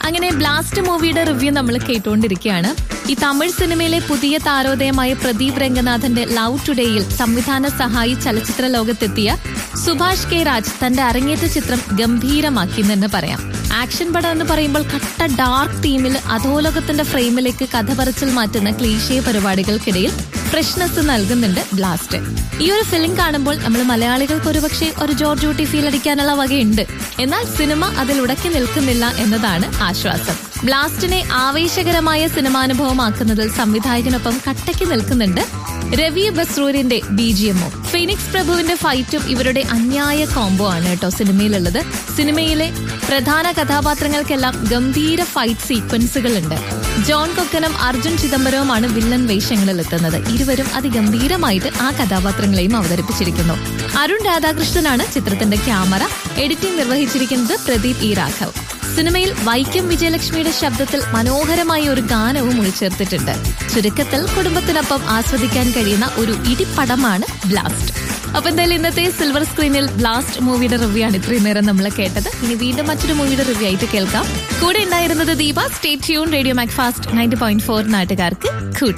അങ്ങനെ ബ്ലാസ്റ്റ് മൂവിയുടെ റിവ്യൂ നമ്മൾ കേട്ടുകൊണ്ടിരിക്കുകയാണ് ഈ തമിഴ് സിനിമയിലെ പുതിയ താരോദയമായ പ്രദീപ് രംഗനാഥന്റെ ലവ് ടുഡേയിൽ സംവിധാന സഹായി ചലച്ചിത്ര ലോകത്തെത്തിയ സുഭാഷ് കെ രാജ് തന്റെ അരങ്ങേറ്റ ചിത്രം ഗംഭീരമാക്കി എന്ന് തന്നെ പറയാം ആക്ഷൻ പടം എന്ന് പറയുമ്പോൾ കട്ട ഡാർക്ക് തീമിൽ അധോലോകത്തിന്റെ ഫ്രെയിമിലേക്ക് കഥ പറച്ചിൽ മാറ്റുന്ന ക്ലീശേ പരിപാടികൾക്കിടയിൽ ഫ്രഷ്നെസ് നൽകുന്നുണ്ട് ബ്ലാസ്റ്റ് ഈ ഒരു ഫിലിം കാണുമ്പോൾ നമ്മൾ മലയാളികൾക്ക് ഒരുപക്ഷെ ഒരു ജോർജ് ഊട്ടി ഫീൽ അടിക്കാനുള്ള വകയുണ്ട് എന്നാൽ സിനിമ അതിൽ ഉടക്കി നിൽക്കുന്നില്ല എന്നതാണ് ആശ്വാസം ബ്ലാസ്റ്റിനെ ആവേശകരമായ സിനിമാനുഭവമാക്കുന്നതിൽ സംവിധായകനൊപ്പം കട്ടയ്ക്ക് നിൽക്കുന്നുണ്ട് രവി ബസ്രൂരിന്റെ ബി ജി എമ്മും ഫിനിക്സ് പ്രഭുവിന്റെ ഫൈറ്റും ഇവരുടെ അന്യായ കോംബോ ആണ് കേട്ടോ സിനിമയിലുള്ളത് സിനിമയിലെ പ്രധാന കഥാപാത്രങ്ങൾക്കെല്ലാം ഗംഭീര ഫൈറ്റ് സീക്വൻസുകൾ ഉണ്ട് ജോൺ കൊക്കനും അർജുൻ ചിദംബരവുമാണ് വില്ലൻ വേഷങ്ങളിൽ എത്തുന്നത് ഇരുവരും അതിഗംഭീരമായിട്ട് ആ കഥാപാത്രങ്ങളെയും അവതരിപ്പിച്ചിരിക്കുന്നു അരുൺ രാധാകൃഷ്ണനാണ് ചിത്രത്തിന്റെ ക്യാമറ എഡിറ്റിംഗ് നിർവഹിച്ചിരിക്കുന്നത് പ്രദീപ് ഇ രാഘവ് സിനിമയിൽ വൈക്കം വിജയലക്ഷ്മിയുടെ ശബ്ദത്തിൽ മനോഹരമായ ഒരു ഗാനവും ഉൾച്ചേർത്തിട്ടുണ്ട് ചുരുക്കത്തിൽ കുടുംബത്തിനൊപ്പം ആസ്വദിക്കാൻ കഴിയുന്ന ഒരു ഇടിപ്പടമാണ് ബ്ലാസ്റ്റ് അപ്പൊ എന്തായാലും ഇന്നത്തെ സിൽവർ സ്ക്രീനിൽ ബ്ലാസ്റ്റ് മൂവിയുടെ റിവ്യൂ ആണ് ഇത്രയും നേരം നമ്മൾ കേട്ടത് ഇനി വീണ്ടും മറ്റൊരു മൂവിയുടെ റിവ്യൂ ആയിട്ട് കേൾക്കാം കൂടെ ഉണ്ടായിരുന്നത് Deepa state tune radio Mac fast ninety point four നാട്ടുകാർക്ക് കൂട്ട്